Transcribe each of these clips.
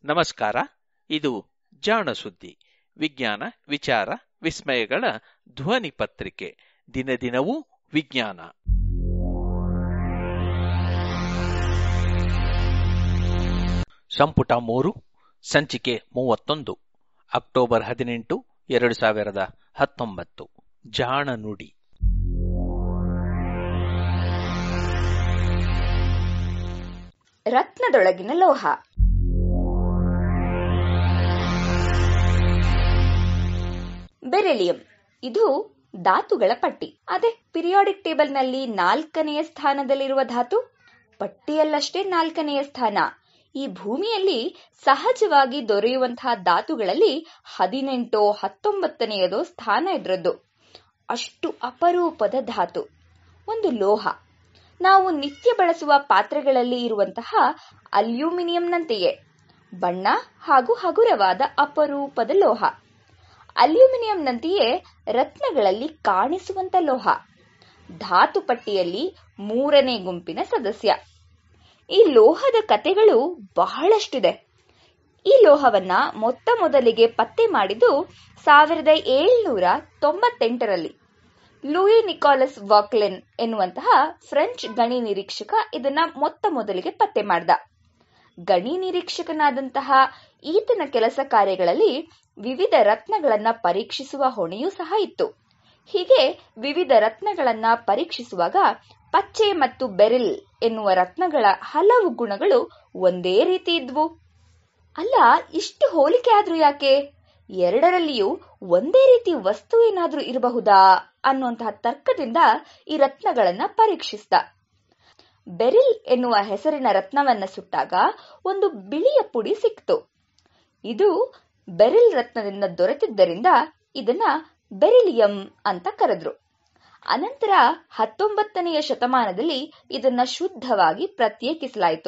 ನಮಸ್ಕಾರ ಇದು ಜಾಣ ಸುದ್ದಿ ವಿಜ್ಞಾನ ವಿಚಾರ ವಿಸ್ಮಯಗಳ ಧ್ವನಿ ಪತ್ರಿಕೆ ದಿನ ದಿನವೂ ವಿಜ್ಞಾನ ಸಂಪುಟ ಮೂರು ಸಂಚಿಕೆ ಮೂವತ್ತೊಂದು ಅಕ್ಟೋಬರ್ ಹದಿನೆಂಟು ಎರಡು ಸಾವಿರದ ಹತ್ತೊಂಬತ್ತು ಜಾಣ ನುಡಿ ರತ್ನದೊಳಗಿನ ಲೋಹ ಬೆರಿಲಿಯಂ ಇದು ಧಾತುಗಳ ಪಟ್ಟಿ ಅದೇ ಪಿರಿಯಾಡಿಕ್ ಟೇಬಲ್ ನಲ್ಲಿ ನಾಲ್ಕನೆಯ ಸ್ಥಾನದಲ್ಲಿರುವ ಧಾತು ಪಟ್ಟಿಯಲ್ಲಷ್ಟೇ ನಾಲ್ಕನೆಯ ಸ್ಥಾನ ಈ ಭೂಮಿಯಲ್ಲಿ ಸಹಜವಾಗಿ ದೊರೆಯುವಂತಹ ಧಾತುಗಳಲ್ಲಿ ಹದಿನೆಂಟೋ ಹತ್ತೊಂಬತ್ತನೆಯದೋ ಸ್ಥಾನ ಇದ್ರದ್ದು ಅಷ್ಟು ಅಪರೂಪದ ಧಾತು ಒಂದು ಲೋಹ ನಾವು ನಿತ್ಯ ಬಳಸುವ ಪಾತ್ರೆಗಳಲ್ಲಿ ಇರುವಂತಹ ಅಲ್ಯೂಮಿನಿಯಂನಂತೆಯೇ ಬಣ್ಣ ಹಾಗೂ ಹಗುರವಾದ ಅಪರೂಪದ ಲೋಹ ಅಲ್ಯೂಮಿನಿಯಂನಂತೆಯೇ ರತ್ನಗಳಲ್ಲಿ ಕಾಣಿಸುವಂತ ಲೋಹ ಧಾತು ಪಟ್ಟಿಯಲ್ಲಿ ಮೂರನೇ ಗುಂಪಿನ ಸದಸ್ಯ ಈ ಲೋಹದ ಕತೆಗಳು ಬಹಳಷ್ಟಿದೆ ಈ ಲೋಹವನ್ನ ಮೊತ್ತ ಮೊದಲಿಗೆ ಪತ್ತೆ ಮಾಡಿದ್ದು ಸಾವಿರದ ಏಳ್ನೂರ ತೊಂಬತ್ತೆಂಟರಲ್ಲಿ ಲೂಯಿ ನಿಕೋಲಸ್ ವಾಕ್ಲೆನ್ ಎನ್ನುವಂತಹ ಫ್ರೆಂಚ್ ಗಣಿ ನಿರೀಕ್ಷಕ ಇದನ್ನ ಮೊತ್ತ ಮೊದಲಿಗೆ ಪತ್ತೆ ಮಾಡ್ದ ಗಣಿ ನಿರೀಕ್ಷಕನಾದಂತಹ ಈತನ ಕೆಲಸ ಕಾರ್ಯಗಳಲ್ಲಿ ವಿವಿಧ ರತ್ನಗಳನ್ನ ಪರೀಕ್ಷಿಸುವ ಹೊಣೆಯೂ ಸಹ ಇತ್ತು ಹೀಗೆ ವಿವಿಧ ರತ್ನಗಳನ್ನ ಪರೀಕ್ಷಿಸುವಾಗ ಪಚ್ಚೆ ಮತ್ತು ಬೆರಿಲ್ ಎನ್ನುವ ರತ್ನಗಳ ಹಲವು ಗುಣಗಳು ಒಂದೇ ರೀತಿ ಇದ್ವು ಅಲ್ಲ ಇಷ್ಟು ಹೋಲಿಕೆ ಆದ್ರೂ ಯಾಕೆ ಎರಡರಲ್ಲಿಯೂ ಒಂದೇ ರೀತಿ ವಸ್ತು ಏನಾದ್ರೂ ಇರಬಹುದಾ ಅನ್ನುವಂತಹ ತರ್ಕದಿಂದ ಈ ರತ್ನಗಳನ್ನ ಪರೀಕ್ಷಿಸಿದ ಬೆರಿಲ್ ಎನ್ನುವ ಹೆಸರಿನ ರತ್ನವನ್ನ ಸುಟ್ಟಾಗ ಒಂದು ಬಿಳಿಯ ಪುಡಿ ಸಿಕ್ತು ಇದು ಬೆರಿಲ್ ರತ್ನದಿಂದ ದೊರೆತಿದ್ದರಿಂದ ಇದನ್ನ ಬೆರಿಲಿಯಂ ಅಂತ ಕರೆದ್ರು ಅನಂತರ ಹತ್ತೊಂಬತ್ತನೆಯ ಶತಮಾನದಲ್ಲಿ ಇದನ್ನ ಶುದ್ಧವಾಗಿ ಪ್ರತ್ಯೇಕಿಸಲಾಯಿತು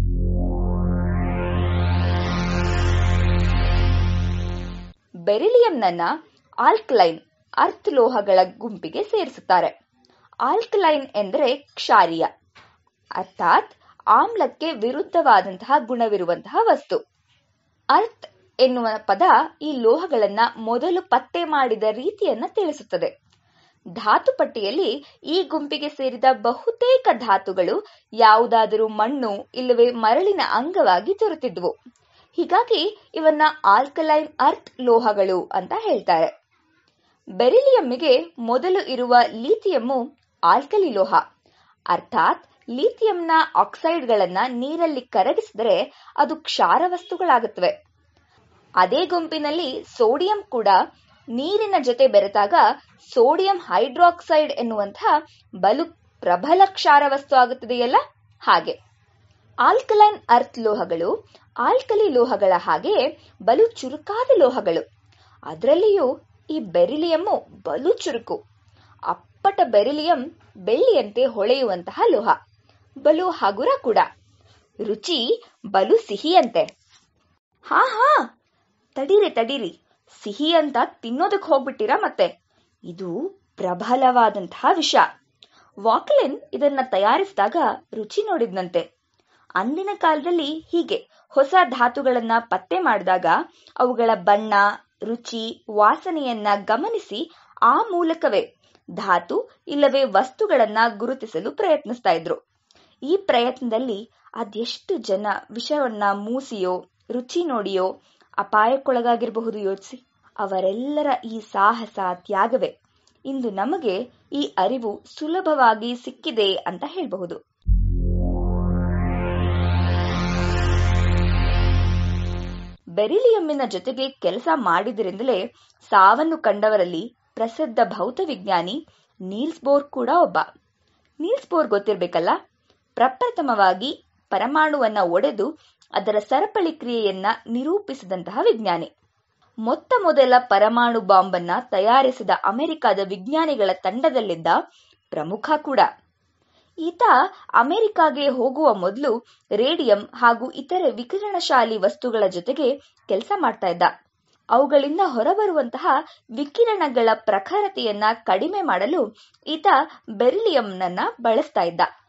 ಬೆರಿಲಿಯಂನನ್ನ ಆಲ್ಕಲೈನ್ ಅರ್ತ್ ಲೋಹಗಳ ಗುಂಪಿಗೆ ಸೇರಿಸುತ್ತಾರೆ ಆಲ್ಕಲೈನ್ ಎಂದರೆ ಕ್ಷಾರಿಯ ಅರ್ಥಾತ್ ಆಮ್ಲಕ್ಕೆ ವಿರುದ್ಧವಾದಂತಹ ಗುಣವಿರುವಂತಹ ವಸ್ತು ಅರ್ತ್ ಎನ್ನುವ ಪದ ಈ ಲೋಹಗಳನ್ನ ಮೊದಲು ಪತ್ತೆ ಮಾಡಿದ ರೀತಿಯನ್ನ ತಿಳಿಸುತ್ತದೆ ಧಾತು ಪಟ್ಟಿಯಲ್ಲಿ ಈ ಗುಂಪಿಗೆ ಸೇರಿದ ಬಹುತೇಕ ಧಾತುಗಳು ಯಾವುದಾದರೂ ಮಣ್ಣು ಇಲ್ಲವೇ ಮರಳಿನ ಅಂಗವಾಗಿ ದೊರೆತಿದ್ವು ಹೀಗಾಗಿ ಇವನ್ನ ಆಲ್ಕಲೈನ್ ಅರ್ತ್ ಲೋಹಗಳು ಅಂತ ಹೇಳ್ತಾರೆ ಬೆರಿಲಿಯಂಗೆ ಮೊದಲು ಇರುವ ಲೀಥಿಯಮ್ಮು ಆಲ್ಕಲಿ ಲೋಹ ಅರ್ಥಾತ್ ಲೀಥಿಯಂನ ಆಕ್ಸೈಡ್ಗಳನ್ನ ನೀರಲ್ಲಿ ಕರಗಿಸಿದರೆ ಅದು ಕ್ಷಾರ ವಸ್ತುಗಳಾಗುತ್ತವೆ ಅದೇ ಗುಂಪಿನಲ್ಲಿ ಸೋಡಿಯಂ ಕೂಡ ನೀರಿನ ಜೊತೆ ಬೆರೆತಾಗ ಸೋಡಿಯಂ ಹೈಡ್ರಾಕ್ಸೈಡ್ ಎನ್ನುವಂತಹ ಬಲು ಪ್ರಬಲ ಕ್ಷಾರ ವಸ್ತು ಆಗುತ್ತದೆಯಲ್ಲ ಹಾಗೆ ಆಲ್ಕಲೈನ್ ಅರ್ತ್ ಲೋಹಗಳು ಆಲ್ಕಲಿ ಲೋಹಗಳ ಹಾಗೆಯೇ ಬಲು ಚುರುಕಾದ ಲೋಹಗಳು ಅದರಲ್ಲಿಯೂ ಈ ಬೆರಿಲಿಯಮ್ಮು ಬಲು ಚುರುಕು ಅಪ್ಪಟ ಬೆರಿಲಿಯಂ ಬೆಳ್ಳಿಯಂತೆ ಹೊಳೆಯುವಂತಹ ಲೋಹ ಬಲು ಹಗುರ ಕೂಡ ರುಚಿ ಬಲು ಸಿಹಿಯಂತೆ ಹಾ ಹಾ ತಡೀರಿ ತಡೀರಿ ಸಿಹಿ ಅಂತ ತಿನ್ನೋದಕ್ಕೆ ಹೋಗ್ಬಿಟ್ಟಿರಾ ಮತ್ತೆ ಇದು ಪ್ರಬಲವಾದಂತಹ ವಿಷ ವಾಕ್ಲಿನ್ ಇದನ್ನ ತಯಾರಿಸಿದಾಗ ರುಚಿ ನೋಡಿದ್ನಂತೆ ಅಂದಿನ ಕಾಲದಲ್ಲಿ ಹೀಗೆ ಹೊಸ ಧಾತುಗಳನ್ನ ಪತ್ತೆ ಮಾಡಿದಾಗ ಅವುಗಳ ಬಣ್ಣ ರುಚಿ ವಾಸನೆಯನ್ನ ಗಮನಿಸಿ ಆ ಮೂಲಕವೇ ಧಾತು ಇಲ್ಲವೇ ವಸ್ತುಗಳನ್ನ ಗುರುತಿಸಲು ಪ್ರಯತ್ನಿಸ್ತಾ ಇದ್ರು ಈ ಪ್ರಯತ್ನದಲ್ಲಿ ಅದೆಷ್ಟು ಜನ ವಿಷವನ್ನ ಮೂಸಿಯೋ ರುಚಿ ನೋಡಿಯೋ ಅಪಾಯಕ್ಕೊಳಗಾಗಿರಬಹುದು ಯೋಚಿಸಿ ಅವರೆಲ್ಲರ ಈ ಸಾಹಸ ತ್ಯಾಗವೇ ಇಂದು ನಮಗೆ ಈ ಅರಿವು ಸುಲಭವಾಗಿ ಸಿಕ್ಕಿದೆ ಅಂತ ಹೇಳಬಹುದು ಬೆರಿಲಿಯಮ್ಮಿನ ಜೊತೆಗೆ ಕೆಲಸ ಮಾಡಿದ್ರಿಂದಲೇ ಸಾವನ್ನು ಕಂಡವರಲ್ಲಿ ಪ್ರಸಿದ್ಧ ಭೌತವಿಜ್ಞಾನಿ ನೀಲ್ಸ್ ಬೋರ್ ಕೂಡ ಒಬ್ಬ ನೀಲ್ಸ್ ಬೋರ್ ಗೊತ್ತಿರ್ಬೇಕಲ್ಲ ಪ್ರಪ್ರಥಮವಾಗಿ ಪರಮಾಣುವನ್ನ ಒಡೆದು ಅದರ ಸರಪಳಿ ಕ್ರಿಯೆಯನ್ನ ನಿರೂಪಿಸಿದಂತಹ ವಿಜ್ಞಾನಿ ಮೊತ್ತ ಮೊದಲ ಪರಮಾಣು ಬಾಂಬನ್ನ ತಯಾರಿಸಿದ ಅಮೆರಿಕದ ವಿಜ್ಞಾನಿಗಳ ತಂಡದಲ್ಲಿದ್ದ ಪ್ರಮುಖ ಕೂಡ ಈತ ಅಮೆರಿಕಾಗೆ ಹೋಗುವ ಮೊದಲು ರೇಡಿಯಂ ಹಾಗೂ ಇತರೆ ವಿಕಿರಣಶಾಲಿ ವಸ್ತುಗಳ ಜೊತೆಗೆ ಕೆಲಸ ಮಾಡ್ತಾ ಇದ್ದ ಅವುಗಳಿಂದ ಹೊರಬರುವಂತಹ ವಿಕಿರಣಗಳ ಪ್ರಖರತೆಯನ್ನ ಕಡಿಮೆ ಮಾಡಲು ಈತ ಬೆರಿಲಿಯಂನನ್ನ ಬಳಸ್ತಾ ಇದ್ದ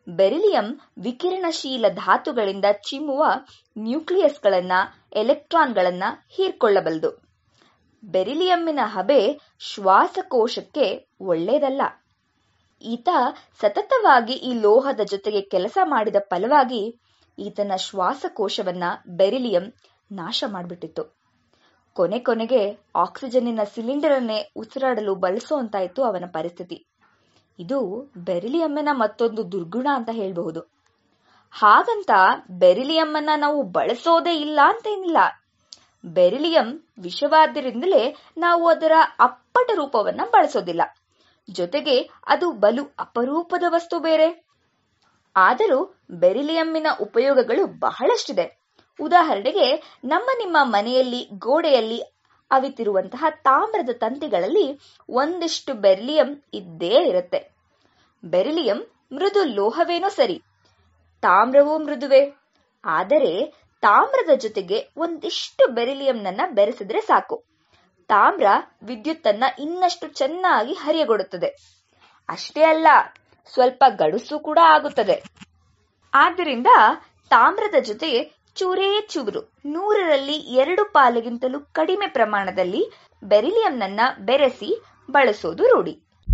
ಬೆರಿಲಿಯಂ ವಿಕಿರಣಶೀಲ ಧಾತುಗಳಿಂದ ಚಿಮ್ಮುವ ನ್ಯೂಕ್ಲಿಯಸ್ಗಳನ್ನ ಎಲೆಕ್ಟ್ರಾನ್ಗಳನ್ನ ಹೀರ್ಕೊಳ್ಳಬಲ್ಲದು ಬೆರಿಲಿಯಂನ ಹಬೆ ಶ್ವಾಸಕೋಶಕ್ಕೆ ಒಳ್ಳೆಯದಲ್ಲ ಈತ ಸತತವಾಗಿ ಈ ಲೋಹದ ಜೊತೆಗೆ ಕೆಲಸ ಮಾಡಿದ ಫಲವಾಗಿ ಈತನ ಶ್ವಾಸಕೋಶವನ್ನ ಬೆರಿಲಿಯಂ ನಾಶ ಮಾಡಿಬಿಟ್ಟಿತ್ತು ಕೊನೆ ಕೊನೆಗೆ ಆಕ್ಸಿಜನ್ನಿನ ಸಿಲಿಂಡರ್ ಅನ್ನೇ ಉಸಿರಾಡಲು ಬಳಸುವಂತಾಯಿತು ಅವನ ಪರಿಸ್ಥಿತಿ ಇದು ಬೆರಿಲಿಯಮ್ಮನ ಮತ್ತೊಂದು ದುರ್ಗುಣ ಅಂತ ಹೇಳಬಹುದು ಹಾಗಂತ ಬೆರಿಲಿಯಮ್ಮನ್ನ ನಾವು ಬಳಸೋದೇ ಇಲ್ಲ ಅಂತೇನಿಲ್ಲ ಬೆರಿಲಿಯಂ ವಿಷವಾದ್ದರಿಂದಲೇ ನಾವು ಅದರ ಅಪ್ಪಟ ರೂಪವನ್ನ ಬಳಸೋದಿಲ್ಲ ಜೊತೆಗೆ ಅದು ಬಲು ಅಪರೂಪದ ವಸ್ತು ಬೇರೆ ಆದರೂ ಬೆರಿಲಿಯಮ್ಮಿನ ಉಪಯೋಗಗಳು ಬಹಳಷ್ಟಿದೆ ಉದಾಹರಣೆಗೆ ನಮ್ಮ ನಿಮ್ಮ ಮನೆಯಲ್ಲಿ ಗೋಡೆಯಲ್ಲಿ ಅವಿತಿರುವಂತಹ ತಾಮ್ರದ ತಂತಿಗಳಲ್ಲಿ ಒಂದಿಷ್ಟು ಬೆರಿಲಿಯಂ ಇದ್ದೇ ಇರುತ್ತೆ ಬೆರಿಲಿಯಂ ಮೃದು ಲೋಹವೇನೋ ಸರಿ ತಾಮ್ರವೂ ಮೃದುವೆ ಆದರೆ ತಾಮ್ರದ ಜೊತೆಗೆ ಒಂದಿಷ್ಟು ಬೆರಿಲಿಯಂನನ್ನ ಬೆರೆಸಿದ್ರೆ ಸಾಕು ತಾಮ್ರ ವಿದ್ಯುತ್ತನ್ನ ಇನ್ನಷ್ಟು ಚೆನ್ನಾಗಿ ಹರಿಯಗೊಡುತ್ತದೆ ಅಷ್ಟೇ ಅಲ್ಲ ಸ್ವಲ್ಪ ಗಡುಸು ಕೂಡ ಆಗುತ್ತದೆ ಆದ್ದರಿಂದ ತಾಮ್ರದ ಜೊತೆ ಚೂರೇ ಚೂರು ನೂರರಲ್ಲಿ ಎರಡು ಪಾಲಿಗಿಂತಲೂ ಕಡಿಮೆ ಪ್ರಮಾಣದಲ್ಲಿ ಬೆರಿಲಿಯಂನನ್ನ ಬೆರೆಸಿ ಬಳಸೋದು ರೂಢಿ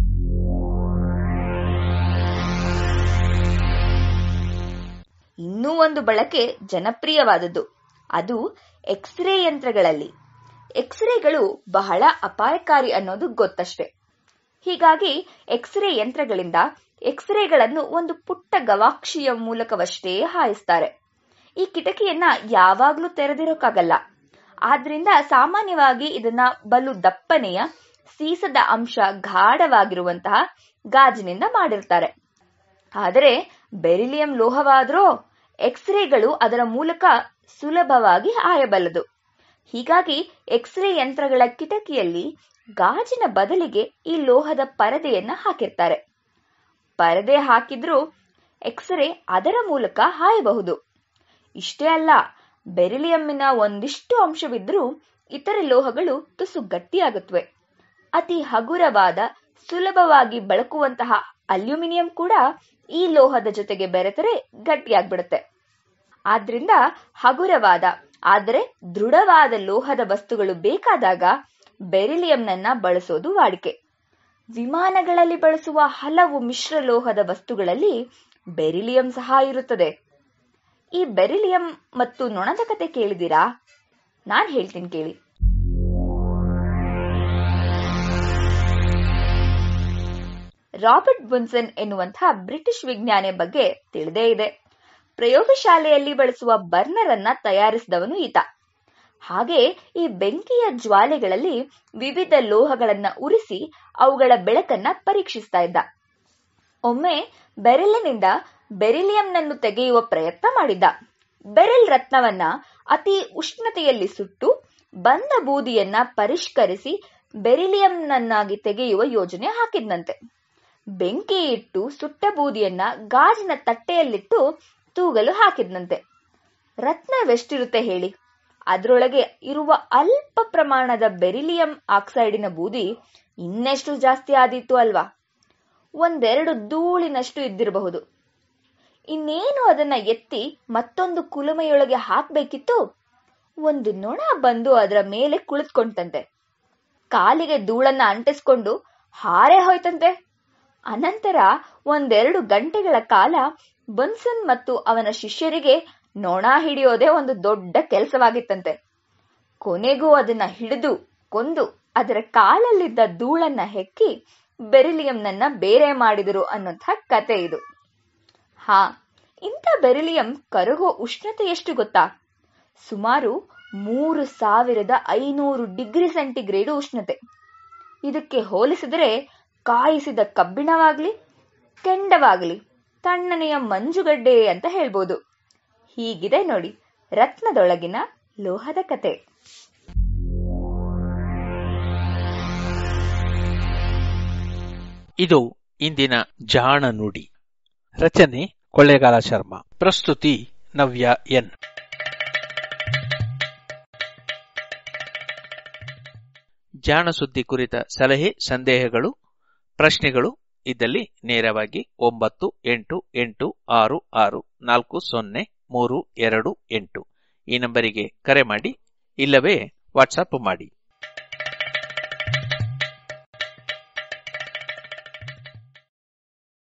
ಇನ್ನೂ ಒಂದು ಬಳಕೆ ಜನಪ್ರಿಯವಾದದ್ದು ಅದು ಎಕ್ಸ್ರೇ ಯಂತ್ರಗಳಲ್ಲಿ ಎಕ್ಸ್ರೇಗಳು ಬಹಳ ಅಪಾಯಕಾರಿ ಅನ್ನೋದು ಗೊತ್ತಷ್ಟೇ ಹೀಗಾಗಿ ಎಕ್ಸ್ರೇ ಯಂತ್ರಗಳಿಂದ ಎಕ್ಸ್ರೇಗಳನ್ನು ಒಂದು ಪುಟ್ಟ ಗವಾಕ್ಷಿಯ ಮೂಲಕವಷ್ಟೇ ಹಾಯಿಸ್ತಾರೆ ಈ ಕಿಟಕಿಯನ್ನ ಯಾವಾಗ್ಲೂ ತೆರೆದಿರೋಕ್ಕಾಗಲ್ಲ ಆದ್ರಿಂದ ಸಾಮಾನ್ಯವಾಗಿ ಇದನ್ನ ಬಲು ದಪ್ಪನೆಯ ಸೀಸದ ಅಂಶ ಗಾಢವಾಗಿರುವಂತಹ ಗಾಜಿನಿಂದ ಮಾಡಿರ್ತಾರೆ ಆದರೆ ಬೆರಿಲಿಯಂ ಲೋಹವಾದ್ರೂ ಎಕ್ಸ್ರೇಗಳು ಅದರ ಮೂಲಕ ಸುಲಭವಾಗಿ ಹಾಯಬಲ್ಲದು ಹೀಗಾಗಿ ಎಕ್ಸ್ರೇ ಯಂತ್ರಗಳ ಕಿಟಕಿಯಲ್ಲಿ ಗಾಜಿನ ಬದಲಿಗೆ ಈ ಲೋಹದ ಪರದೆಯನ್ನ ಹಾಕಿರ್ತಾರೆ ಪರದೆ ಹಾಕಿದ್ರೂ ಎಕ್ಸ್ರೇ ಅದರ ಮೂಲಕ ಹಾಯಬಹುದು ಇಷ್ಟೇ ಅಲ್ಲ ಬೆರಿಲಿಯಮ್ಮಿನ ಒಂದಿಷ್ಟು ಅಂಶವಿದ್ರೂ ಇತರೆ ಲೋಹಗಳು ತುಸು ಗಟ್ಟಿಯಾಗುತ್ತವೆ ಅತಿ ಹಗುರವಾದ ಸುಲಭವಾಗಿ ಬಳಕುವಂತಹ ಅಲ್ಯೂಮಿನಿಯಂ ಕೂಡ ಈ ಲೋಹದ ಜೊತೆಗೆ ಬೆರೆತರೆ ಗಟ್ಟಿಯಾಗ್ಬಿಡುತ್ತೆ ಆದ್ರಿಂದ ಹಗುರವಾದ ಆದರೆ ದೃಢವಾದ ಲೋಹದ ವಸ್ತುಗಳು ಬೇಕಾದಾಗ ಬೆರಿಲಿಯಂನನ್ನ ಬಳಸೋದು ವಾಡಿಕೆ ವಿಮಾನಗಳಲ್ಲಿ ಬಳಸುವ ಹಲವು ಮಿಶ್ರ ಲೋಹದ ವಸ್ತುಗಳಲ್ಲಿ ಬೆರಿಲಿಯಂ ಸಹ ಇರುತ್ತದೆ ಈ ಬೆರಿಲಿಯಂ ಮತ್ತು ನೊಣದ ಕತೆ ಕೇಳಿದಿರಾ ನಾನ್ ಹೇಳ್ತೀನಿ ಕೇಳಿ ರಾಬರ್ಟ್ ಬುನ್ಸನ್ ಎನ್ನುವಂತಹ ಬ್ರಿಟಿಷ್ ವಿಜ್ಞಾನಿ ಬಗ್ಗೆ ತಿಳಿದೇ ಇದೆ ಪ್ರಯೋಗಶಾಲೆಯಲ್ಲಿ ಬಳಸುವ ಬರ್ನರ್ ಅನ್ನ ತಯಾರಿಸಿದವನು ಈತ ಹಾಗೆ ಈ ಬೆಂಕಿಯ ಜ್ವಾಲೆಗಳಲ್ಲಿ ವಿವಿಧ ಲೋಹಗಳನ್ನ ಉರಿಸಿ ಅವುಗಳ ಬೆಳಕನ್ನ ಪರೀಕ್ಷಿಸ್ತಾ ಇದ್ದ ಒಮ್ಮೆ ಬೆರೆಲಿನಿಂದ ಬೆರಿಲಿಯಂನನ್ನು ತೆಗೆಯುವ ಪ್ರಯತ್ನ ಮಾಡಿದ್ದ ಬೆರೆಲ್ ರತ್ನವನ್ನ ಅತಿ ಉಷ್ಣತೆಯಲ್ಲಿ ಸುಟ್ಟು ಬಂದ ಬೂದಿಯನ್ನ ಪರಿಷ್ಕರಿಸಿ ಬೆರಿಲಿಯಂನನ್ನಾಗಿ ತೆಗೆಯುವ ಯೋಜನೆ ಹಾಕಿದ್ನಂತೆ ಬೆಂಕಿ ಇಟ್ಟು ಸುಟ್ಟ ಬೂದಿಯನ್ನ ಗಾಜಿನ ತಟ್ಟೆಯಲ್ಲಿಟ್ಟು ತೂಗಲು ಹಾಕಿದ್ನಂತೆ ರತ್ನವೆಷ್ಟಿರುತ್ತೆ ಹೇಳಿ ಅದರೊಳಗೆ ಇರುವ ಅಲ್ಪ ಪ್ರಮಾಣದ ಬೆರಿಲಿಯಂ ಆಕ್ಸೈಡಿನ ಬೂದಿ ಇನ್ನೆಷ್ಟು ಜಾಸ್ತಿ ಆದೀತು ಅಲ್ವಾ ಒಂದೆರಡು ಧೂಳಿನಷ್ಟು ಇದ್ದಿರಬಹುದು ಇನ್ನೇನು ಅದನ್ನ ಎತ್ತಿ ಮತ್ತೊಂದು ಕುಲುಮೆಯೊಳಗೆ ಹಾಕ್ಬೇಕಿತ್ತು ಒಂದು ನೊಣ ಬಂದು ಅದರ ಮೇಲೆ ಕುಳಿತುಕೊಂಡಂತೆ ಕಾಲಿಗೆ ಧೂಳನ್ನ ಅಂಟಿಸ್ಕೊಂಡು ಹಾರೇ ಹೋಯ್ತಂತೆ ಅನಂತರ ಒಂದೆರಡು ಗಂಟೆಗಳ ಕಾಲ ಬನ್ಸನ್ ಮತ್ತು ಅವನ ಶಿಷ್ಯರಿಗೆ ನೊಣ ಹಿಡಿಯೋದೇ ಒಂದು ದೊಡ್ಡ ಕೆಲಸವಾಗಿತ್ತಂತೆ ಕೊನೆಗೂ ಅದನ್ನ ಹಿಡಿದು ಕೊಂದು ಅದರ ಕಾಲಲ್ಲಿದ್ದ ಧೂಳನ್ನ ಹೆಕ್ಕಿ ಬೆರಿಲಿಯಂನನ್ನ ಬೇರೆ ಮಾಡಿದರು ಅನ್ನೋಂಥ ಕತೆ ಇದು ಹಾ ಇಂಥ ಬೆರಿಲಿಯಂ ಕರಗೋ ಉಷ್ಣತೆ ಎಷ್ಟು ಗೊತ್ತಾ ಸುಮಾರು ಮೂರು ಸಾವಿರದ ಐನೂರು ಡಿಗ್ರಿ ಸೆಂಟಿಗ್ರೇಡ್ ಉಷ್ಣತೆ ಇದಕ್ಕೆ ಹೋಲಿಸಿದರೆ ಕಾಯಿಸಿದ ಕಬ್ಬಿಣವಾಗ್ಲಿ ಕೆಂಡವಾಗಲಿ ತಣ್ಣನೆಯ ಮಂಜುಗಡ್ಡೆ ಅಂತ ಹೇಳ್ಬೋದು ಹೀಗಿದೆ ನೋಡಿ ರತ್ನದೊಳಗಿನ ಲೋಹದ ಕತೆ ಇದು ಇಂದಿನ ಜಾಣ ನುಡಿ ರಚನೆ ಕೊಳ್ಳೇಗಾಲ ಶರ್ಮಾ ಪ್ರಸ್ತುತಿ ನವ್ಯ ಎನ್ ಜಾಣ ಸುದ್ದಿ ಕುರಿತ ಸಲಹೆ ಸಂದೇಹಗಳು ಪ್ರಶ್ನೆಗಳು ಇದ್ದಲ್ಲಿ ನೇರವಾಗಿ ಒಂಬತ್ತು ಎಂಟು ಎಂಟು ಆರು ಆರು ನಾಲ್ಕು ಸೊನ್ನೆ ಮೂರು ಎರಡು ಎಂಟು ಈ ನಂಬರಿಗೆ ಕರೆ ಮಾಡಿ ಇಲ್ಲವೇ ವಾಟ್ಸಪ್ ಮಾಡಿ